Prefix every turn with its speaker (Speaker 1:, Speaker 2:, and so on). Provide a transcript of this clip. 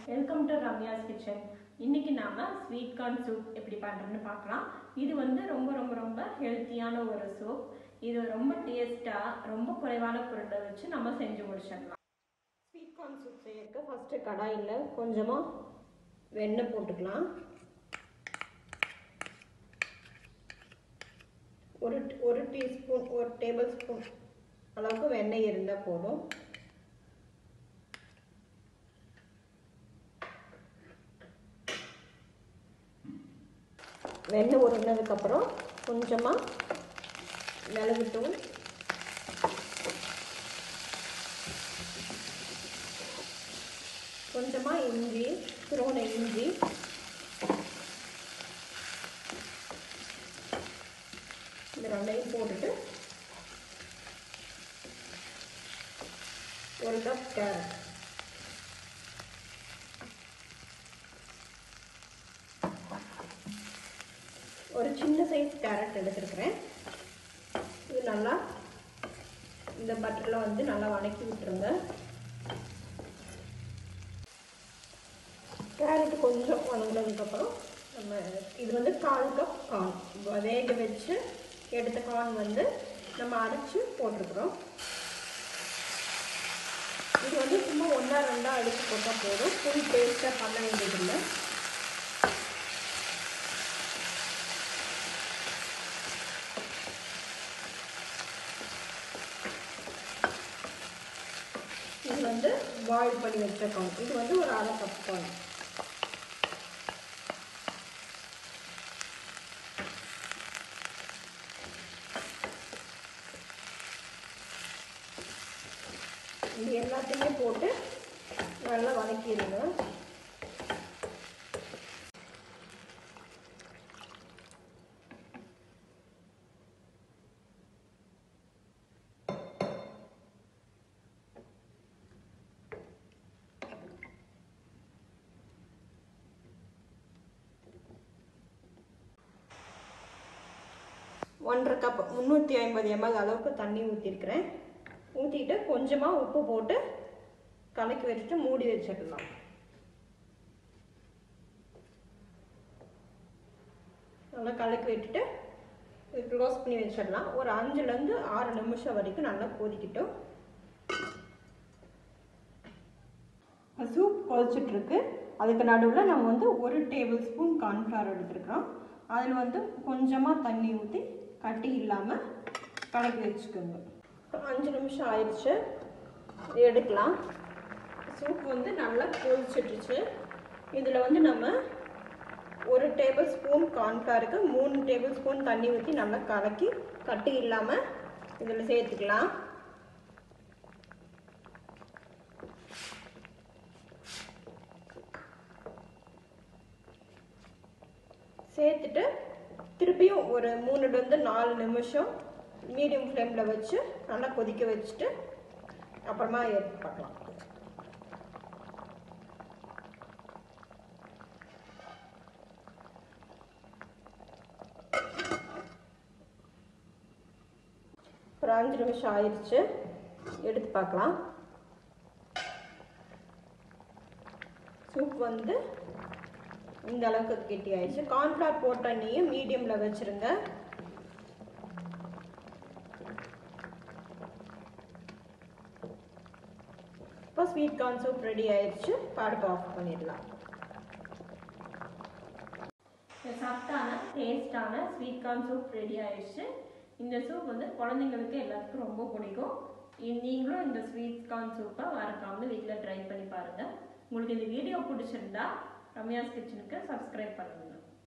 Speaker 1: welcome to Ramya's kitchen இன்னைக்கு நாம sweet corn soup எப்படி பண்றதுன்னு பார்க்கலாம் இது வந்து ரொம்ப ரொம்ப ரொம்ப ஹெல்த்தியான ஒரு சூப் இது ரொம்ப டேஸ்டா ரொம்ப குறைவான பொருளை வச்சு நம்ம செஞ்சு முடிச்சிடலாம் ஸ்வீட் கார்ன் சூப் செய்யறதுக்கு ஃபர்ஸ்ட் கடாயில் கொஞ்சமா வெண்ணெய் போட்டுக்கலாம் ஒரு ஒரு டீஸ்பூன் ஒரு டேபிள் ஸ்பூன் அளவுக்கு வெண்ணெய் இருந்தால் போதும் வெண்ணெய் உருகினதுக்கப்புறம் கொஞ்சமாக மிளகுத்தூள் கொஞ்சமாக இஞ்சி துரோன இஞ்சி இந்த ரெண்டையும் போட்டுட்டு ஒரு கப் கேரட் ஒரு சின்ன சைஸ் கேரட் எடுத்துருக்கிறேன் இது நல்லா இந்த பட்டரில் வந்து நல்லா வணக்கி விட்டுருங்க கேரட் கொஞ்சம் வணங்கினதுக்கப்புறம் நம்ம இது வந்து கால் கப் கார்ன் வேக வச்சு எடுத்த கார்ன் வந்து நம்ம அரைச்சி போட்டிருக்கிறோம் இது வந்து சும்மா ஒன்றா ரெண்டாக அடித்து போட்டால் போதும் ஃபுல் டேஸ்ட்டாக பண்ண வேண்டியதில்லை இது வந்து பாயில் பண்ணி வச்ச கார்ன் இது வந்து ஒரு அரை கப் கார்ன் இது எல்லாத்தையுமே போட்டு நல்லா வதக்கிடுங்க ஒன்றரை கப் முந்நூற்றி ஐம்பது எம்எல் அளவுக்கு தண்ணி ஊற்றிருக்கிறேன் ஊற்றிட்டு கொஞ்சமாக உப்பு போட்டு கலக்கி வச்சுட்டு மூடி வச்சிடலாம் நல்லா கலக்கி விட்டுட்டு க்ளோஸ் பண்ணி வச்சிடலாம் ஒரு அஞ்சுலேருந்து ஆறு நிமிஷம் வரைக்கும் நல்லா கொதிக்கிட்டோம் சூப் கொதிச்சிட்ருக்கு அதுக்கு நடுவில் நம்ம வந்து ஒரு டேபிள் ஸ்பூன் கார்ன்ஃப்ளவர் எடுத்துருக்குறோம் அதில் வந்து கொஞ்சமாக தண்ணி ஊற்றி கட்டி இல்லாமல் கலக்கி வச்சுக்கோங்க அஞ்சு நிமிஷம் ஆயிடுச்சு எடுக்கலாம் சூப் வந்து நல்லா கொதிச்சிட்ருச்சு இதில் வந்து நம்ம ஒரு டேபிள் ஸ்பூன் கார்ன்ஃப்ளவருக்கு மூணு டேபிள் ஸ்பூன் தண்ணி ஊற்றி நல்லா கலக்கி கட்டி இல்லாமல் இதில் சேர்த்துக்கலாம் சேர்த்துட்டு திருப்பியும் ஒரு மூணுலேருந்து நாலு நிமிஷம் மீடியம் ஃப்ளேமில் வச்சு நல்லா கொதிக்க வச்சுட்டு அப்புறமா எடுத்து பார்க்கலாம் ஒரு அஞ்சு நிமிஷம் ஆயிடுச்சு எடுத்து பார்க்கலாம் சூப் வந்து இந்த அளவுக்கு கெட்டி ஆயிடுச்சு கார்ன்ஃப்ளவர் போட்ட நீயும் மீடியமில் வச்சுருங்க இப்போ ஸ்வீட் கார்ன் சூப் ரெடி ஆயிடுச்சு அடுப்பு ஆஃப் பண்ணிடலாம் சாஃப்டான டேஸ்டான ஸ்வீட் கார்ன் சூப் ரெடி ஆயிடுச்சு இந்த சூப் வந்து குழந்தைங்களுக்கு எல்லாத்துக்கும் ரொம்ப பிடிக்கும் நீங்களும் இந்த ஸ்வீட் கார்ன் சூப்பை மறக்காமல் வீட்டில் ட்ரை பண்ணி பாருங்கள் உங்களுக்கு இந்த வீடியோ பிடிச்சிருந்தா ரம்யாஸ் கிச்சனுக்கு சப்ஸ்கிரைப் பண்ணுங்கள்